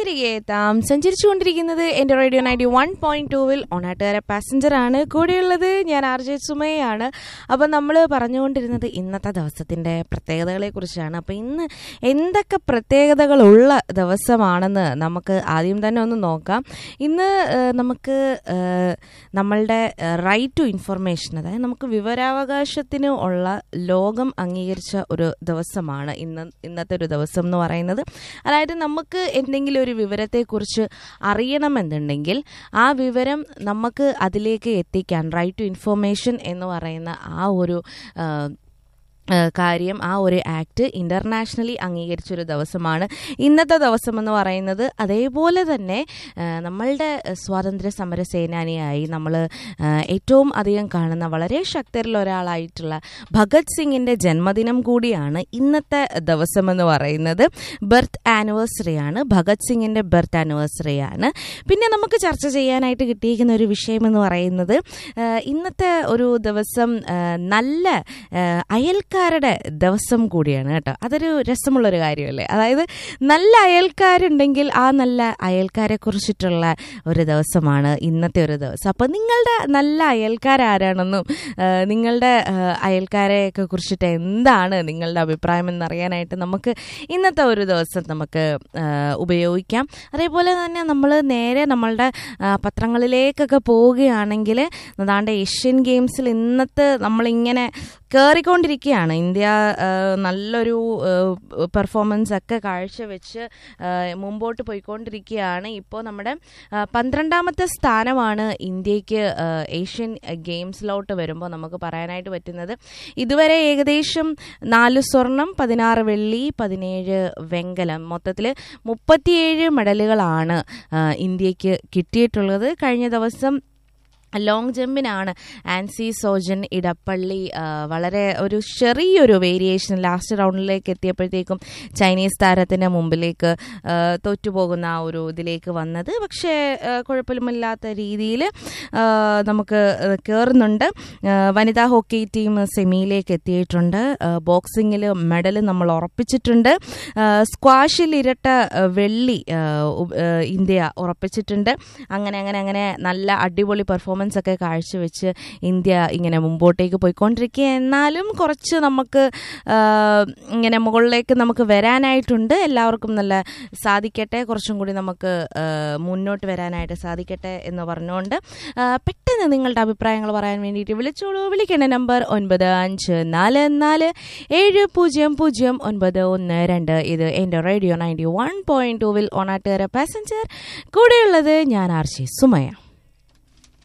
തിരികെ എത്താം സഞ്ചരിച്ചുകൊണ്ടിരിക്കുന്നത് എൻ്റെ റേഡിയോ നയൻറ്റി വൺ പോയിന്റ് ടൂവിൽ ഓണാട്ടുകാര പാസഞ്ചർ ആണ് കൂടെയുള്ളത് ഞാൻ ആർ ജെ സുമയാണ് അപ്പം നമ്മൾ പറഞ്ഞുകൊണ്ടിരുന്നത് ഇന്നത്തെ ദിവസത്തിൻ്റെ പ്രത്യേകതകളെ കുറിച്ചാണ് അപ്പം ഇന്ന് എന്തൊക്കെ പ്രത്യേകതകളുള്ള ദിവസമാണെന്ന് നമുക്ക് ആദ്യം തന്നെ ഒന്ന് നോക്കാം ഇന്ന് ഏഹ്, നമുക്ക് ഏഹ്, നമ്മളുടെ റൈറ്റ് ടു ഇൻഫർമേഷൻ അതായത് നമുക്ക് വിവരാവകാശത്തിന് ഉള്ള ലോകം അംഗീകരിച്ച ഒരു ദിവസമാണ് ഇന്ന് ഇന്നത്തെ ഒരു ദിവസം എന്ന് പറയുന്നത് അതായത് നമുക്ക് എന്തെങ്കിലും ഒരു വിവരത്തെക്കുറിച്ച് അറിയണമെന്നുണ്ടെങ്കിൽ ആ വിവരം നമുക്ക് അതിലേക്ക് എത്തിക്കാൻ റൈറ്റ് ടു ഇൻഫർമേഷൻ എന്ന് പറയുന്ന ആ ഒരു ആ, ആ, കാര്യം ആ ഒരു ആക്ട് ഇന്റർനാഷണലി അംഗീകരിച്ചൊരു ദിവസമാണ് ഇന്നത്തെ ദിവസം എന്ന് പറയുന്നത് അതേപോലെ തന്നെ ആ, നമ്മളുടെ സ്വാതന്ത്ര്യ സമര സേനാനിയായി നമ്മൾ ഏറ്റവും അധികം കാണുന്ന വളരെ ശക്തരിൽ ഒരാളായിട്ടുള്ള ഭഗത് സിംഗിന്റെ ജന്മദിനം കൂടിയാണ് ഇന്നത്തെ ദിവസം എന്ന് പറയുന്നത് ബർത്ത് ആനിവേഴ്സറി ആണ് ഭഗത് സിംഗിന്റെ ബർത്ത് ആനിവേഴ്സറി ആണ് പിന്നെ നമുക്ക് ചർച്ച ചെയ്യാനായിട്ട് കിട്ടിയിരിക്കുന്ന ഒരു വിഷയം എന്ന് പറയുന്നത് ആ, ഇന്നത്തെ ഒരു ദിവസം ആ, നല്ല ആ, അയൽക്കാരുടെ ദിവസം കൂടിയാണ് കേട്ടോ അതൊരു രസമുള്ളൊരു കാര്യമല്ലേ അതായത് നല്ല അയൽക്കാരുണ്ടെങ്കിൽ ആ നല്ല അയൽക്കാരെ കുറിച്ചിട്ടുള്ള ഒരു ദിവസമാണ് ഇന്നത്തെ ഒരു ദിവസം അപ്പോൾ നിങ്ങളുടെ നല്ല അയൽക്കാരാരാണെന്നും ആ, നിങ്ങളുടെ ആ, അയൽക്കാരെയൊക്കെ കുറിച്ചിട്ട് എന്താണ് നിങ്ങളുടെ അഭിപ്രായം എന്നറിയാനായിട്ട് നമുക്ക് ഇന്നത്തെ ഒരു ദിവസം നമുക്ക് ആ, ഉപയോഗിക്കാം അതേപോലെ തന്നെ നമ്മൾ നേരെ നമ്മളുടെ ആ, പത്രങ്ങളിലേക്കൊക്കെ പോവുകയാണെങ്കിൽ അതാണ്ട് ഏഷ്യൻ ഗെയിംസിൽ ഇന്നത്തെ നമ്മളിങ്ങനെ കയറിക്കൊണ്ടിരിക്കുകയാണ് ഇന്ത്യ ആ, നല്ലൊരു പെർഫോമൻസ് ഒക്കെ കാഴ്ചവെച്ച് ആ, മുമ്പോട്ട് പോയിക്കൊണ്ടിരിക്കുകയാണ് ഇപ്പോൾ നമ്മുടെ ആ, പന്ത്രണ്ടാമത്തെ സ്ഥാനമാണ് ഇന്ത്യക്ക് ആ, ഏഷ്യൻ ഗെയിംസിലോട്ട് വരുമ്പോൾ നമുക്ക് പറയാനായിട്ട് പറ്റുന്നത് ഇതുവരെ ഏകദേശം നാല് സ്വർണം പതിനാറ് വെള്ളി പതിനേഴ് വെങ്കലം മൊത്തത്തിൽ മുപ്പത്തിയേഴ് മെഡലുകളാണ് ആ, ഇന്ത്യക്ക് കിട്ടിയിട്ടുള്ളത് കഴിഞ്ഞ ദിവസം ലോങ് ജമ്പിനാണ് ആൻസി സോജൻ ഇടപ്പള്ളി ആ, വളരെ ഒരു ചെറിയൊരു വേരിയേഷൻ ലാസ്റ്റ് റൗണ്ടിലേക്ക് എത്തിയപ്പോഴത്തേക്കും ചൈനീസ് താരത്തിന് മുമ്പിലേക്ക് ആ, തോറ്റുപോകുന്ന ആ ഒരു ഇതിലേക്ക് വന്നത് പക്ഷേ ആ, കുഴപ്പമില്ലാത്ത രീതിയിൽ നമുക്ക് കയറുന്നുണ്ട് ആ, വനിതാ ഹോക്കി ടീം സെമിയിലേക്ക് എത്തിയിട്ടുണ്ട് ബോക്സിങ്ങിൽ മെഡൽ നമ്മൾ ഉറപ്പിച്ചിട്ടുണ്ട് ആ, സ്ക്വാഷിൽ ഇരട്ട ആ, വെള്ളി ആ, ഉ- ആ, ഇന്ത്യ ഉറപ്പിച്ചിട്ടുണ്ട് അങ്ങനെ അങ്ങനെ അങ്ങനെ നല്ല അടിപൊളി പെർഫോമൻസ് ഒക്കെ കാഴ്ചവെച്ച് ഇന്ത്യ ഇങ്ങനെ മുമ്പോട്ടേക്ക് പോയിക്കൊണ്ടിരിക്കുക എന്നാലും കുറച്ച് നമുക്ക് ആ, ഇങ്ങനെ മുകളിലേക്ക് നമുക്ക് വരാനായിട്ടുണ്ട് എല്ലാവർക്കും നല്ല സാധിക്കട്ടെ കുറച്ചും കൂടി നമുക്ക് ആ, മുന്നോട്ട് വരാനായിട്ട് സാധിക്കട്ടെ എന്ന് പറഞ്ഞുകൊണ്ട് ആ, പെട്ടെന്ന് നിങ്ങളുടെ അഭിപ്രായങ്ങൾ പറയാൻ വേണ്ടിയിട്ട് വിളിച്ചോളൂ വിളിക്കേണ്ട നമ്പർ ഒൻപത് അഞ്ച് നാല് നാല് ഏഴ് പൂജ്യം പൂജ്യം ഒൻപത് ഒന്ന് രണ്ട് ഇത് എൻ്റെ റേഡിയോ നയൻറ്റി വൺ പോയിന്റ് ടൂവിൽ ഓണാട്ടുകാര പാസഞ്ചർ കൂടെയുള്ളത് ഞാൻ ആർച്ചി സുമയ